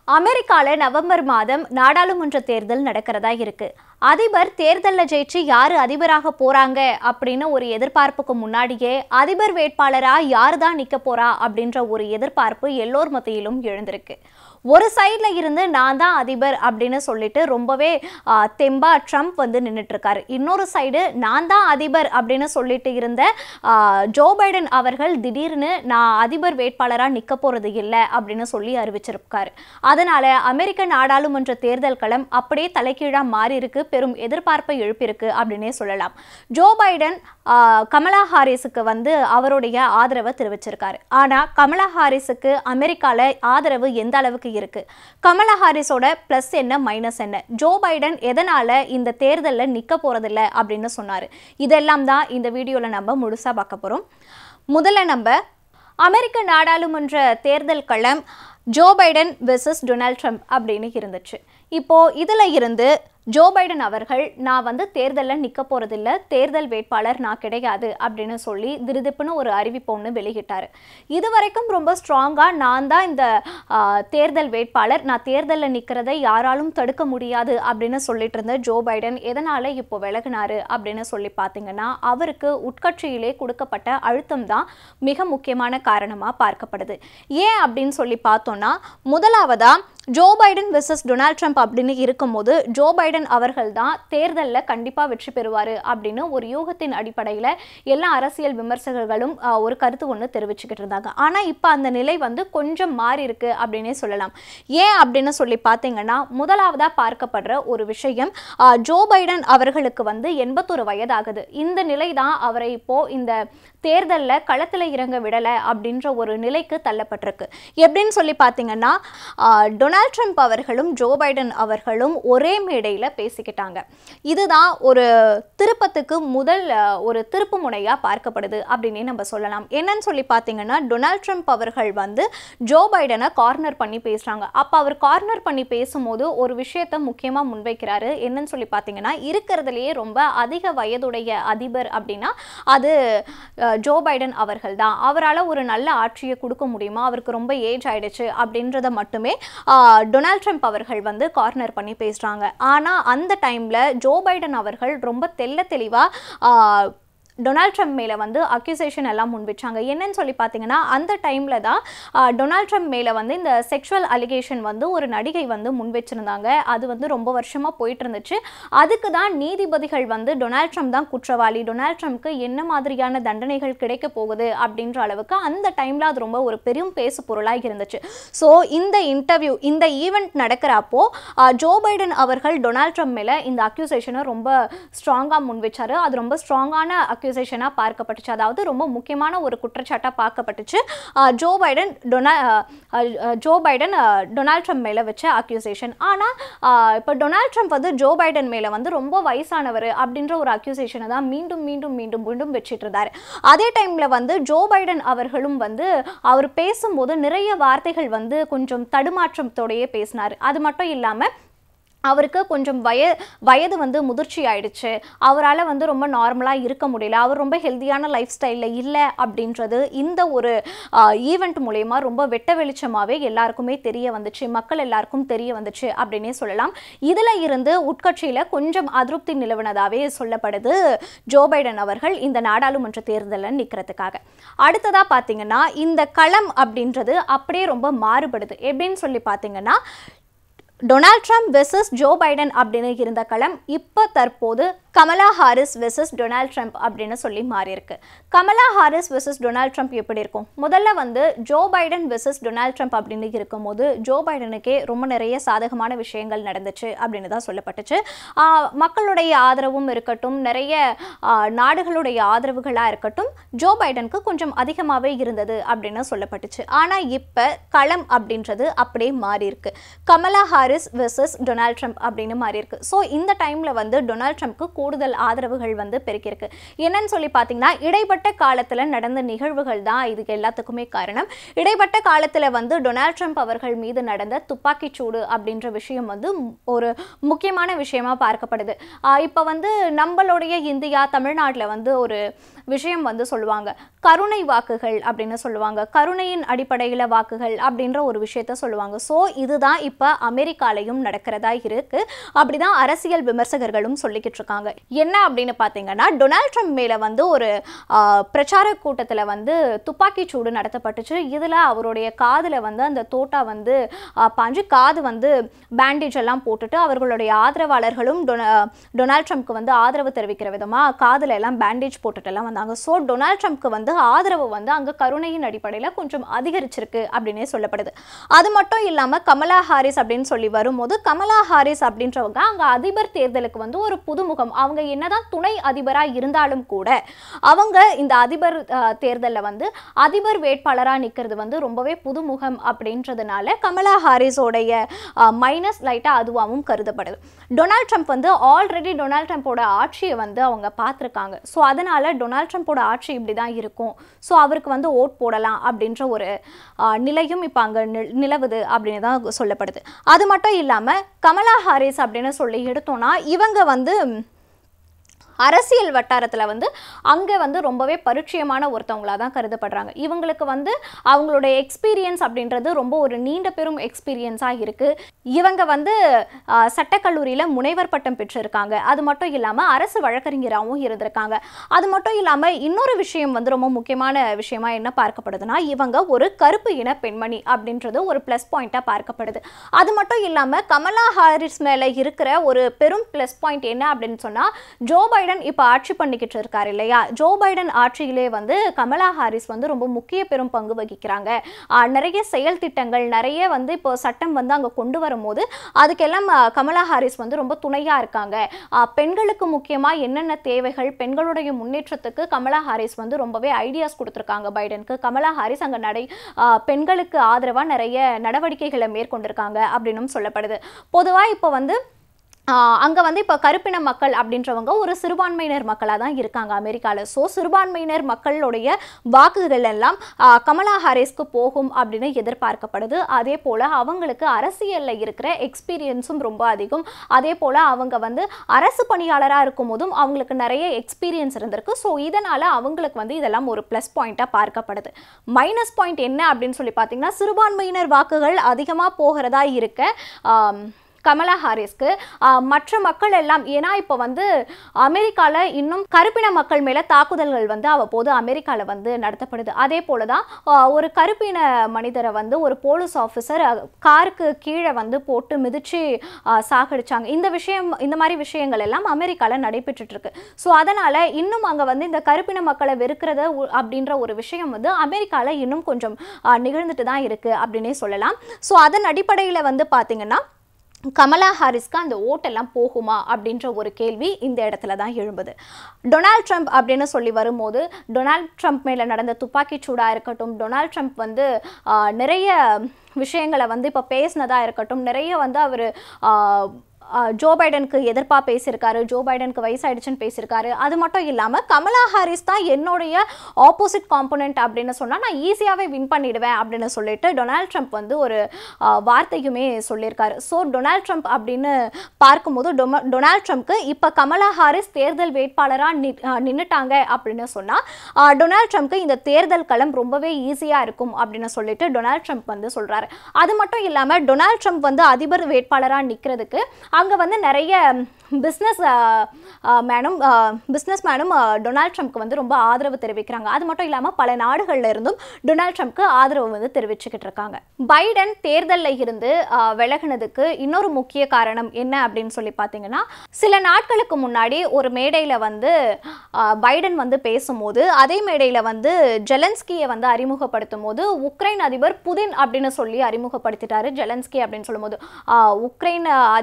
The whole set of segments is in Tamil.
அமெரிக்கால நவம்பர் மாதம் நாடாளுமன்ற தேர்தல் நடக்கிறதா இருக்கு அதிபர் தேர்தலில் ஜெயிச்சு யாரு அதிபராக போறாங்க அப்படின்னு ஒரு எதிர்பார்ப்புக்கு முன்னாடியே அதிபர் வேட்பாளரா யாரு தான் நிக்க போறா அப்படின்ற ஒரு எதிர்பார்ப்பு எல்லோர் மத்தியிலும் எழுந்திருக்கு ஒரு சைடில் இருந்து நான் தான் அதிபர் அப்படின்னு சொல்லிட்டு ரொம்பவே ஆ, தெம்பா ட்ரம்ப் வந்து நின்றுட்டு இருக்காரு இன்னொரு சைடு நான் தான் அதிபர் அப்படின்னு சொல்லிட்டு இருந்த ஆ, ஜோ பைடன் அவர்கள் திடீர்னு நான் அதிபர் வேட்பாளராக நிற்க போறது இல்லை அப்படின்னு சொல்லி அறிவிச்சிருக்காரு அதனால அமெரிக்க நாடாளுமன்ற தேர்தல் களம் அப்படியே தலைகீழா மாறி இருக்கு பெரும் எதிர்பார்ப்பை எழுப்பியிருக்கு அப்படின்னே சொல்லலாம் ஜோ பைடன் ஆ, கமலா ஹாரிஸுக்கு வந்து அவருடைய ஆதரவை தெரிவிச்சிருக்காரு ஆனா கமலா ஹாரிஸுக்கு அமெரிக்கால ஆதரவு எந்த அளவுக்கு இருக்கு கமலா ஹாரிஸோட ப்ளஸ் என்ன மைனஸ் என்ன ஜோ பைடன் எதனால இந்த தேர்தலில் நிற்க போறதில்ல அப்படின்னு சொன்னாரு இதெல்லாம் தான் இந்த வீடியோல நம்ம முழுசா பார்க்க போறோம் முதல்ல நம்ம அமெரிக்க நாடாளுமன்ற தேர்தல் களம் Joe Biden versus Donald Trump அப்படின்னு இருந்துச்சு இப்போ இதுல இருந்து ஜோ பைடன் அவர்கள் நான் வந்து தேர்தலில் நிற்க போறதில்ல தேர்தல் வேட்பாளர் நான் கிடையாது அப்படின்னு சொல்லி திருதிப்புன்னு ஒரு அறிவிப்பு ஒன்று வெளியிட்டார் இது வரைக்கும் ரொம்ப ஸ்ட்ராங்காக நான் தான் இந்த ஆ, தேர்தல் வேட்பாளர் நான் தேர்தலில் நிற்கிறதை யாராலும் தடுக்க முடியாது அப்படின்னு சொல்லிட்டு இருந்த ஜோ பைடன் எதனால இப்போ விலகினாரு அப்படின்னு சொல்லி பார்த்தீங்கன்னா அவருக்கு உட்கட்சியிலே கொடுக்கப்பட்ட அழுத்தம் தான் மிக முக்கியமான காரணமாக பார்க்கப்படுது ஏன் அப்படின்னு சொல்லி பார்த்தோம்னா முதலாவதா Joe Biden versus Donald Trump அப்படின்னு இருக்கும்போது ஜோ பைடன் அவர்கள் தான் தேர்தலில் கண்டிப்பாக வெற்றி பெறுவார் அப்படின்னு ஒரு யூகத்தின் அடிப்படையில் எல்லா அரசியல் விமர்சகர்களும் ஆஹ், ஒரு கருத்து ஒன்று தெரிவிச்சுக்கிட்டு இருந்தாங்க ஆனால் இப்போ அந்த நிலை வந்து கொஞ்சம் மாறி இருக்கு அப்படின்னே சொல்லலாம் ஏன் அப்படின்னு சொல்லி பார்த்தீங்கன்னா முதலாவதாக பார்க்கப்படுற ஒரு விஷயம் ஆஹ், ஜோ பைடன் அவர்களுக்கு வந்து எண்பத்தொரு வயதாகுது இந்த நிலை தான் அவரை இப்போ இந்த தேர்தலில் களத்தில் இறங்க விடலை அப்படின்ற ஒரு நிலைக்கு தள்ளப்பட்டிருக்கு எப்படின்னு சொல்லி பார்த்தீங்கன்னா ஆஹ், டொனால்ட் ட்ரம்ப் அவர்களும் ஜோ பைடன் அவர்களும் ஒரே மேடையில் பேசிக்கிட்டாங்க இதுதான் ஒரு திருப்பத்துக்கு முதல் ஆஹ், ஒரு திருப்பு முனையாக பார்க்கப்படுது அப்படின்னே நம்ம சொல்லலாம் என்னன்னு சொல்லி பார்த்தீங்கன்னா டொனால்ட் ட்ரம்ப் அவர்கள் வந்து ஜோ பைடனை கார்னர் பண்ணி பேசுகிறாங்க அப்போ அவர் கார்னர் பண்ணி பேசும்போது ஒரு விஷயத்தை முக்கியமாக முன்வைக்கிறாரு என்னன்னு சொல்லி பார்த்தீங்கன்னா இருக்கிறதுலையே ரொம்ப அதிக வயதுடைய அதிபர் அப்படின்னா அது அஹ், ஜோ பைடன் அவர்கள் தான் அவரால் ஒரு நல்ல ஆட்சியை கொடுக்க முடியுமா அவருக்கு ரொம்ப ஏஜ் ஆயிடுச்சு அப்படின்றத மட்டுமே ஆஹ், டொனால்ட் ட்ரம்ப் அவர்கள் வந்து கார்னர் பண்ணி பேசுகிறாங்க ஆனால் அந்த டைமில் ஜோ பைடன் அவர்கள் ரொம்ப தெள்ள தெளிவாக டொனால்ட் ட்ரம்ப் மேலே வந்து அக்யூசேஷன் எல்லாம் முன்வச்சாங்க என்னன்னு சொல்லி பார்த்தீங்கன்னா அந்த டைமில் தான் ஆஹ், டொனால்ட் ட்ரம்ப் மேலே வந்து இந்த செக்ஷுவல் அலிகேஷன் வந்து ஒரு நடிகை வந்து முன் வச்சிருந்தாங்க அது வந்து ரொம்ப வருஷமாக போயிட்டு இருந்துச்சு அதுக்கு தான் நீதிபதிகள் வந்து டொனால்ட் ட்ரம்ப் தான் குற்றவாளி டொனால்ட் ட்ரம்ப்க்கு என்ன மாதிரியான தண்டனைகள் கிடைக்க போகுது அப்படின்ற அளவுக்கு அந்த டைமில் அது ரொம்ப ஒரு பெரும் பேசு பொருளாக இருந்துச்சு ஸோ இந்த இன்டர்வியூ இந்த ஈவெண்ட் நடக்கிறப்போ ஆஹ், ஜோ பைடன் அவர்கள் டொனால்ட் ட்ரம்ப் மேலே இந்த அக்யூசேஷனை ரொம்ப ஸ்ட்ராங்காக முன் வச்சாரு அது ரொம்ப ஸ்ட்ராங்கான அக்யூசேஷனாக பார்க்கப்பட்டுச்சு அதாவது ரொம்ப முக்கியமான ஒரு குற்றச்சாட்டாக பார்க்கப்பட்டுச்சு ஆஹ், ஜோ பைடன் டொனா ஆஹ், ஆஹ், ஜோ பைடன் ஆஹ், டொனால்ட் ட்ரம்ப் மேலே வச்ச அக்யூசேஷன் ஆனால் இப்போ டொனால்ட் ட்ரம்ப் வந்து ஜோ பைடன் மேலே வந்து ரொம்ப வயசானவர் அப்படின்ற ஒரு அக்யூசேஷனை தான் மீண்டும் மீண்டும் மீண்டும் மீண்டும் வச்சிட்டு இருந்தார் அதே டைமில் வந்து ஜோ பைடன் அவர்களும் வந்து அவர் பேசும்போது நிறைய வார்த்தைகள் வந்து கொஞ்சம் தடுமாற்றத்தோடையே பேசினார் அது மட்டும் இல்லாமல் அவருக்கு கொஞ்சம் வய வயது வந்து முதிர்ச்சி ஆயிடுச்சு அவரால் வந்து ரொம்ப நார்மலாக இருக்க முடியல அவர் ரொம்ப ஹெல்த்தியான லைஃப் ஸ்டைலில் இல்லை அப்படின்றது இந்த ஒரு ஈவெண்ட் மூலயமா ரொம்ப வெட்ட வெளிச்சமாகவே எல்லாருக்குமே தெரிய வந்துச்சு மக்கள் எல்லாருக்கும் தெரிய வந்துச்சு அப்படின்னே சொல்லலாம் இதில் இருந்து உட்கட்சியில் கொஞ்சம் அதிருப்தி நிலவினதாகவே சொல்லப்படுது ஜோ பைடன் அவர்கள் இந்த நாடாளுமன்ற தேர்தலில் நிற்கிறதுக்காக அடுத்ததாக பார்த்தீங்கன்னா இந்த களம் அப்படின்றது அப்படியே ரொம்ப மாறுபடுது எப்படின்னு சொல்லி பார்த்தீங்கன்னா Donald Trump versus Joe Biden அப்படின்னு இருந்த களம் இப்போ தற்போது Kamala Harris versus Donald Trump அப்படின்னு சொல்லி மாறியிருக்கு Kamala Harris versus Donald Trump எப்படி இருக்கும் முதல்ல வந்து Joe Biden versus Donald Trump அப்படின்னு இருக்கும்போது ஜோ பைடனுக்கே ரொம்ப நிறைய சாதகமான விஷயங்கள் நடந்துச்சு அப்படின்னு தான் சொல்லப்பட்டுச்சு ஆஹ் மக்களுடைய ஆதரவும் இருக்கட்டும் நிறைய ஆஹ் நாடுகளுடைய ஆதரவுகளாக இருக்கட்டும் ஜோ பைடனுக்கு கொஞ்சம் அதிகமாகவே இருந்தது அப்படின்னு சொல்லப்பட்டுச்சு ஆனால் இப்போ களம் அப்படின்றது அப்படியே மாறி இருக்கு Kamala Harris versus Donald Trump அப்படின்னு மாறி இருக்கு ஸோ இந்த டைமில் வந்து டொனால்ட் ட்ரம்ப்க்கு கூடுதல் ஆதரவுகள் வந்து பெருக்கியிருக்கு என்னன்னு சொல்லி பார்த்தீங்கன்னா இடைப்பட்ட காலத்தில் நடந்த நிகழ்வுகள் தான் இதுக்கு எல்லாத்துக்குமே காரணம் இடைப்பட்ட காலத்தில் வந்து டொனால்ட் ட்ரம்ப் அவர்கள் மீது நடந்த துப்பாக்கிச் சூடு அப்படின்ற விஷயம் வந்து ம்- ஒரு முக்கியமான விஷயமா பார்க்கப்படுது இப்போ வந்து நம்மளுடைய இந்தியா தமிழ்நாட்டில் வந்து ஒரு விஷயம் வந்து சொல்லுவாங்க கருணை வாக்குகள் அப்படின்னு சொல்லுவாங்க கருணையின் அடிப்படையில் வாக்குகள் அப்படின்ற ஒரு விஷயத்த சொல்லுவாங்க ஸோ இதுதான் இப்போ அமெரிக்காலையும் நடக்கிறதா இருக்கு அப்படிதான் அரசியல் விமர்சகர்களும் சொல்லிக்கிட்டு இருக்காங்க என்ன அப்படின்னு பார்த்தீங்கன்னா டொனால்ட் ட்ரம்ப் மேலே வந்து ஒரு ஆ, பிரச்சார கூட்டத்தில் வந்து துப்பாக்கிச் சூடு நடத்தப்பட்டுச்சு இதில் அவருடைய காதில் வந்து அந்த தோட்டா வந்து ஆ, பாஞ்சு காது வந்து பேண்டேஜ் எல்லாம் போட்டுட்டு அவர்களுடைய ஆதரவாளர்களும் டொனா டொனால்ட் ட்ரம்ப்க்கு வந்து ஆதரவு தெரிவிக்கிற விதமாக காதில் எல்லாம் பேண்டேஜ் போட்டுட்டு எல்லாம் வந்தாங்க ஸோ டொனால்ட் ட்ரம்ப்க்கு வந்து ஆதரவு வந்து அங்கே கருணையின் அடிப்படையில் கொஞ்சம் அதிகரிச்சிருக்கு அப்படின்னே சொல்லப்படுது அது மட்டும் இல்லாமல் கமலா ஹாரிஸ் அப்படின்னு சொல்லி வரும்போது கமலா ஹாரிஸ் அப்படின்றவங்க அங்கே அதிபர் தேர்தலுக்கு வந்து ஒரு புதுமுகம் அவங்க என்னதான் துணை அதிபராக இருந்தாலும் கூட அவங்க இந்த அதிபர் தேர்தலில் வந்து அதிபர் வேட்பாளராக நிற்கிறது வந்து ரொம்பவே புதுமுகம் அப்படின்றதுனால கமலா ஹாரிஸோடைய மைனஸ் லைட்டாக அதுவாகவும் கருதப்படுது டொனால்ட் ட்ரம்ப் வந்து ஆல்ரெடி டொனால்ட் ட்ரம்ப்போட ஆட்சியை வந்து அவங்க பார்த்துருக்காங்க ஸோ அதனால டொனால்ட் ட்ரம்ப்போட ஆட்சி இப்படி தான் இருக்கும் ஸோ அவருக்கு வந்து ஓட் போடலாம் அப்படின்ற ஒரு ஆ, நிலையும் இப்போ அங்கே நிலவுது அப்படின்னு தான் சொல்லப்படுது அது மட்டும் இல்லாமல் கமலா ஹாரிஸ் அப்படின்னு சொல்லி எடுத்தோம்னா இவங்க வந்து அரசியல் வட்டாரத்தில் வந்து அங்கே வந்து ரொம்பவே பரிச்சயமான ஒருத்தவங்களாக தான் கருதப்படுறாங்க இவங்களுக்கு வந்து அவங்களுடைய எக்ஸ்பீரியன்ஸ் அப்படின்றது ரொம்ப ஒரு நீண்ட பெரும் எக்ஸ்பீரியன்ஸாக இருக்குது இவங்க வந்து ஆஹ், சட்டக்கல்லூரியில் முனைவர் பட்டம் பெற்றிருக்காங்க அது மட்டும் இல்லாமல் அரசு வழக்கறிஞராகவும் இருந்திருக்காங்க அது மட்டும் இல்லாமல் இன்னொரு விஷயம் வந்து ரொம்ப முக்கியமான விஷயமா என்ன பார்க்கப்படுதுன்னா இவங்க ஒரு கருப்பு இன பெண்மணி அப்படின்றது ஒரு ப்ளஸ் பாயிண்ட்டாக பார்க்கப்படுது அது மட்டும் இல்லாமல் கமலா ஹாரிஸ் மேலே இருக்கிற ஒரு பெரும் ப்ளஸ் பாயிண்ட் என்ன அப்படின்னு சொன்னால் ஜோ பைடன் இப்போ ஆட்சி பண்ணிக்கிட்டு இருக்காரு இல்லையா ஜோ பைடன் ஆட்சியிலே வந்து கமலா ஹாரிஸ் வந்து ரொம்ப முக்கிய பெரும் பங்கு வகிக்கிறாங்க ஆஹ் நிறைய செயல் திட்டங்கள் நிறைய வந்து இப்போ சட்டம் வந்து அங்கே கொண்டு வரும்போது அதுக்கெல்லாம் ஆஹ் கமலா ஹாரிஸ் வந்து ரொம்ப துணையாக இருக்காங்க ஆஹ் பெண்களுக்கு முக்கியமாக என்னென்ன தேவைகள் பெண்களுடைய முன்னேற்றத்துக்கு கமலா ஹாரிஸ் வந்து ரொம்பவே ஐடியாஸ் கொடுத்துருக்காங்க பைடனுக்கு கமலா ஹாரிஸ் அங்கே நடை ஆஹ் பெண்களுக்கு ஆதரவாக நிறைய நடவடிக்கைகளை மேற்கொண்டிருக்காங்க அப்படின்னும் சொல்லப்படுது பொதுவாக இப்போ வந்து அங்கே வந்து இப்போ கருப்பின மக்கள் அப்படின்றவங்க ஒரு சிறுபான்மையினர் மக்களாக தான் இருக்காங்க அமெரிக்காவில் ஸோ சிறுபான்மையினர் மக்களுடைய வாக்குகள் எல்லாம் ஆ, கமலா ஹாரிஸ்க்கு போகும் அப்படின்னு எதிர்பார்க்கப்படுது அதே போல் அவங்களுக்கு அரசியலில் இருக்கிற எக்ஸ்பீரியன்ஸும் ரொம்ப அதிகம் அதே போல் அவங்க வந்து அரசு பணியாளராக இருக்கும் போதும் அவங்களுக்கு நிறைய எக்ஸ்பீரியன்ஸ் இருந்திருக்கு ஸோ இதனால் அவங்களுக்கு வந்து இதெல்லாம் ஒரு ப்ளஸ் பாயிண்ட்டாக பார்க்கப்படுது மைனஸ் பாயிண்ட் என்ன அப்படின்னு சொல்லி பார்த்தீங்கன்னா சிறுபான்மையினர் வாக்குகள் அதிகமாக போகிறதா இருக்க ஆம், கமலா ஹாரிஸ்க்கு ஆஹ், மற்ற மக்கள் எல்லாம் ஏன்னா இப்போ வந்து அமெரிக்காவில் இன்னும் கருப்பின மக்கள் மேலே தாக்குதல்கள் வந்து அவ்வப்போது அமெரிக்காவில் வந்து நடத்தப்படுது அதே போல தான் ஆஹ், ஒரு கருப்பின மனிதரை வந்து ஒரு போலீஸ் ஆஃபீஸர் காருக்கு கீழே வந்து போட்டு மிதிச்சு ஆஹ், சாகடிச்சாங்க இந்த விஷயம் இந்த மாதிரி விஷயங்கள் எல்லாம் அமெரிக்காவில் நடைபெற்றுட்டு இருக்கு ஸோ அதனால் இன்னும் அங்கே வந்து இந்த கருப்பின மக்களை வெறுக்கிறத உ- அப்படின்ற ஒரு விஷயம் வந்து அமெரிக்காவில் இன்னும் கொஞ்சம் ஆஹ், நிகழ்ந்துட்டு தான் இருக்குது அப்படின்னே சொல்லலாம் ஸோ அதன் அடிப்படையில் வந்து பார்த்தீங்கன்னா கமலா ஹாரிஸ்க்கு அந்த ஓட்டெல்லாம் போகுமா அப்படின்ற ஒரு கேள்வி இந்த இடத்துல தான் எழும்புது டொனால்ட் ட்ரம்ப் அப்படின்னு சொல்லி வரும்போது டொனால்ட் ட்ரம்ப் மேலே நடந்த துப்பாக்கிச் சூடாக இருக்கட்டும் டொனால்ட் ட்ரம்ப் வந்து ஆஹ், நிறைய விஷயங்களை வந்து இப்போ பேசினதாக இருக்கட்டும் நிறைய வந்து அவர் ஜோ பைடனுக்கு எதிர்ப்பாக பேசியிருக்காரு ஜோ பைடனுக்கு வயசாயிடுச்சுன்னு பேசியிருக்காரு அது மட்டும் இல்லாமல் கமலா ஹாரிஸ் தான் என்னுடைய ஆப்போசிட் காம்பனண்ட் அப்படின்னு சொன்னால் நான் ஈஸியாகவே வின் பண்ணிடுவேன் அப்படின்னு சொல்லிட்டு டொனால்ட் ட்ரம்ப் வந்து ஒரு ஆ, வார்த்தையுமே சொல்லியிருக்காரு ஸோ டொனால்ட் ட்ரம்ப் அப்படின்னு பார்க்கும்போது டொம டொனால்ட் ட்ரம்ப்க்கு இப்போ கமலா ஹாரிஸ் தேர்தல் வேட்பாளராக நி நின்றுட்டாங்க அப்படின்னு சொன்னால் டொனால்ட் ட்ரம்ப்க்கு இந்த தேர்தல் களம் ரொம்பவே ஈஸியாக இருக்கும் அப்படின்னு சொல்லிட்டு டொனால்ட் ட்ரம்ப் வந்து சொல்கிறாரு அது மட்டும் இல்லாமல் டொனால்ட் ட்ரம்ப் வந்து அதிபர் வேட்பாளராக நிற்கிறதுக்கு அங்கே வந்து நிறைய பிஸ்னஸ் மேனும் பிஸ்னஸ் மேனும் டொனால்ட் ட்ரம்ப்க்கு வந்து ரொம்ப ஆதரவு தெரிவிக்கிறாங்க அது மட்டும் இல்லாமல் பல நாடுகள்ல இருந்தும் டொனால்ட் ட்ரம்ப்க்கு ஆதரவு வந்து தெரிவிச்சுக்கிட்டு இருக்காங்க பைடன் தேர்தலில் இருந்து ஆஹ், விலகுனதுக்கு இன்னொரு முக்கிய காரணம் என்ன அப்படின்னு சொல்லி பார்த்தீங்கன்னா சில நாட்களுக்கு முன்னாடி ஒரு மேடையில் வந்து ஆஹ், பைடன் வந்து பேசும்போது அதே மேடையில் வந்து ஜெலன்ஸ்கியை வந்து அறிமுகப்படுத்தும் போது உக்ரைன் அதிபர் புதின் அப்படின்னு சொல்லி அறிமுகப்படுத்திட்டாரு ஜெலன்ஸ்கி அப்படின்னு சொல்லும்போது ஆஹ், உக்ரைன் அதிபர்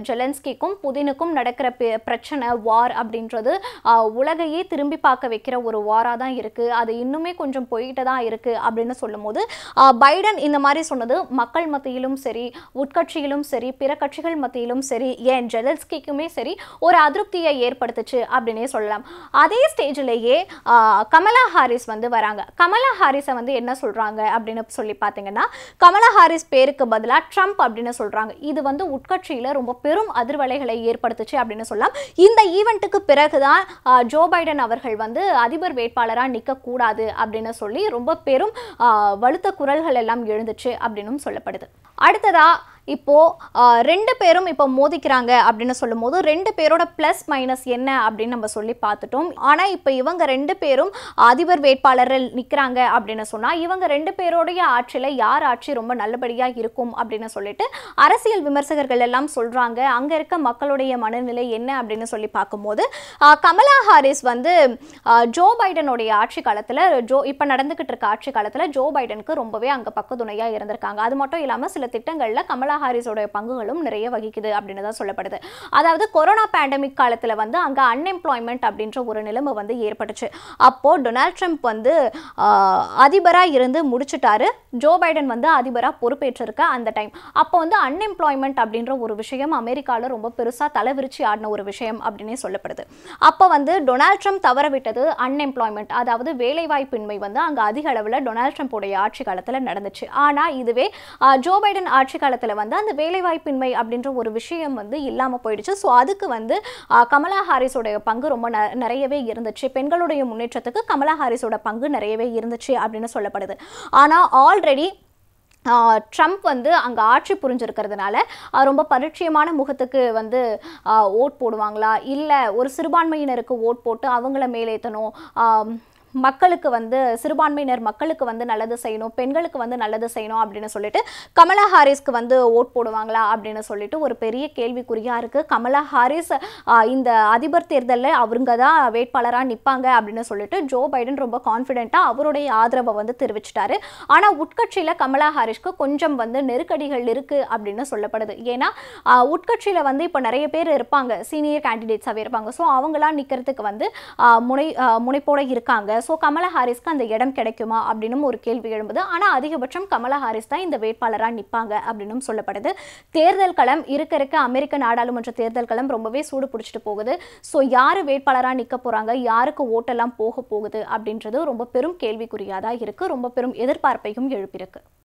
ஜெலன்ஸ்கிக்கும் புதினுக்கும் நடக்கிற பெ- பிரச்சனை வார் அப்படின்றது ஆஹ், உலகையே திரும்பி பார்க்க வைக்கிற ஒரு வாராக தான் இருக்கு அது இன்னுமே கொஞ்சம் போய்கிட்டு தான் இருக்கு அப்படின்னு சொல்லும்போது ஆஹ், பைடன் இந்த மாதிரி சொன்னது மக்கள் மத்தியிலும் சரி உட்கட்சியிலும் சரி பிற கட்சிகள் மத்தியிலும் சரி ஏன் ஜெலன்ஸ்கிக்குமே சரி ஒரு அதிருப்தியை ஏற்படுத்துச்சு அப்படின்னே சொல்லலாம் அதே ஸ்டேஜிலேயே கமலா ஹாரிஸ் வந்து வராங்க கமலா ஹாரிஸை வந்து என்ன சொல்றாங்க அப்படின்னு சொல்லி பார்த்தீங்கன்னா கமலா ஹாரிஸ் பேருக்கு பதிலாக ட்ரம்ப் அப்படின்னு சொல்றாங்க இது வந்து உட்கட்சியில ரொம்ப பெரும் அதிர்வலைகளை ஏற்படுத்துச்சு அப்படின்னு சொல்லலாம் இந்த ஈவெண்ட்டுக்கு பிறகுதான் ஆஹ், ஜோ பைடன் அவர்கள் வந்து அதிபர் வேட்பாளராக நிற்கக்கூடாது அப்படின்னு சொல்லி ரொம்ப பெரும் ஆஹ், வலுத்த குரல்கள் எல்லாம் எழுந்துச்சு அப்படின்னும் சொல்லப்படுது அடுத்ததா இப்போ ஆஹ், ரெண்டு பேரும் இப்போ மோதிக்கிறாங்க அப்படின்னு சொல்லும்போது ரெண்டு பேரோட ப்ளஸ் மைனஸ் என்ன அப்படின்னு நம்ம சொல்லி பார்த்துட்டோம் ஆனால் இப்போ இவங்க ரெண்டு பேரும் அதிபர் வேட்பாளர்கள் நிற்கிறாங்க அப்படின்னு சொன்னால் இவங்க ரெண்டு பேரோடைய ஆட்சியில் யார் ஆட்சி ரொம்ப நல்லபடியாக இருக்கும் அப்படின்னு சொல்லிட்டு அரசியல் விமர்சகர்கள் எல்லாம் சொல்கிறாங்க அங்கே இருக்க மக்களுடைய மனநிலை என்ன அப்படின்னு சொல்லி பார்க்கும்போது ஆஹ், கமலா ஹாரிஸ் வந்து ஆஹ், ஜோ பைடனுடைய ஆட்சி காலத்தில் ஜோ இப்போ நடந்துக்கிட்டு இருக்க ஆட்சி காலத்தில் ஜோ பைடனுக்கு ரொம்பவே அங்கே பக்கத்துணையாக இருந்திருக்காங்க அது மட்டும் இல்லாமல் சில திட்டங்களில் கமலா ஹாரிஸோட பங்குகளும் நிறைய வகிக்குது அப்படின்னு தான் சொல்லப்படுது அதாவது கொரோனா பேண்டமிக் காலத்தில் வந்து அங்கே அன்எம்ப்ளாய்மெண்ட் அப்படின்ற ஒரு நிலைமை வந்து ஏற்பட்டுச்சு அப்போது டொனால்ட் ட்ரம்ப் வந்து அதிபராக இருந்து முடிச்சிட்டாரு ஜோ பைடன் வந்து அதிபராக பொறுப்பேற்றிருக்க அந்த டைம் அப்போ வந்து அன்எம்ப்ளாய்மெண்ட் அப்படின்ற ஒரு விஷயம் அமெரிக்காவில் ரொம்ப பெருசாக தலைவிரிச்சு ஆடின ஒரு விஷயம் அப்படின்னே சொல்லப்படுது அப்போ வந்து டொனால்ட் ட்ரம்ப் தவற விட்டது அன்எம்ப்ளாய்மெண்ட் அதாவது வேலைவாய்ப்பின்மை வந்து அங்கே அதிக அளவில் டொனால்ட் ட்ரம்ப்புடைய ஆட்சி காலத்தில் நடந்துச்சு ஆனால் இதுவே ஆஹ், ஜோ பைடன் ஆட்சி காலத்தில் வந்து அந்த வேலைவாய்ப்பின்மை அப்படின்ற ஒரு விஷயம் வந்து இல்லாமல் போயிடுச்சு ஸோ அதுக்கு வந்து ஆஹ், கமலா ஹாரிஸோடைய பங்கு ரொம்ப ந- நிறையவே இருந்துச்சு பெண்களுடைய முன்னேற்றத்துக்கு கமலா ஹாரிஸோட பங்கு நிறையவே இருந்துச்சு அப்படின்னு சொல்லப்படுது ஆனால் ஆல்ரெடி ட்ரம்ப் வந்து அங்கே ஆட்சி புரிஞ்சிருக்கிறதுனால ஆஹ் ரொம்ப பரிச்சயமான முகத்துக்கு வந்து ஆஹ் ஓட் போடுவாங்களா இல்லை ஒரு சிறுபான்மையினருக்கு ஓட் போட்டு அவங்கள மேலேற்றணும் ஆம், மக்களுக்கு வந்து சிறுபான்மையினர் மக்களுக்கு வந்து நல்லது செய்யணும் பெண்களுக்கு வந்து நல்லது செய்யணும் அப்படின்னு சொல்லிட்டு கமலா ஹாரிஸ்க்கு வந்து ஓட் போடுவாங்களா அப்படின்னு சொல்லிட்டு ஒரு பெரிய கேள்விக்குறியா இருக்கு கமலா ஹாரிஸ் ஆஹ், இந்த அதிபர் தேர்தலில் அவங்க தான் வேட்பாளராக நிற்பாங்க அப்படின்னு சொல்லிட்டு ஜோ பைடன் ரொம்ப கான்ஃபிடென்ட்டாக அவருடைய ஆதரவை வந்து தெரிவிச்சிட்டாரு ஆனால் உட்கட்சியில் கமலா ஹாரிஸ்க்கு கொஞ்சம் வந்து நெருக்கடிகள் இருக்கு அப்படின்னு சொல்லப்படுது ஏன்னா ஆஹ், உட்கட்சியில் வந்து இப்போ நிறைய பேர் இருப்பாங்க சீனியர் கேண்டிடேட்ஸாகவே இருப்பாங்க ஸோ அவங்களாம் நிற்கிறதுக்கு வந்து ஆஹ், முனை ஆஹ், முனைப்போட இருக்காங்க ஸோ கமலா ஹாரிஸ்க்கு அந்த இடம் கிடைக்குமா அப்படின்னும் ஒரு கேள்வி எழும்புது ஆனால் அதிகபட்சம் கமலா ஹாரிஸ் தான் இந்த வேட்பாளராக நிற்பாங்க அப்படின்னும் சொல்லப்படுது தேர்தல் களம் இருக்க இருக்க அமெரிக்க நாடாளுமன்ற தேர்தல் களம் ரொம்பவே சூடு பிடிச்சிட்டு போகுது ஸோ யார் வேட்பாளராக நிற்க போகிறாங்க யாருக்கு ஓட்டெல்லாம் போக போகுது அப்படின்றது ரொம்ப பெரும் கேள்விக்குறியாக தான் இருக்குது ரொம்ப பெரும் எதிர்பார்ப்பையும் எழுப்பியிருக்கு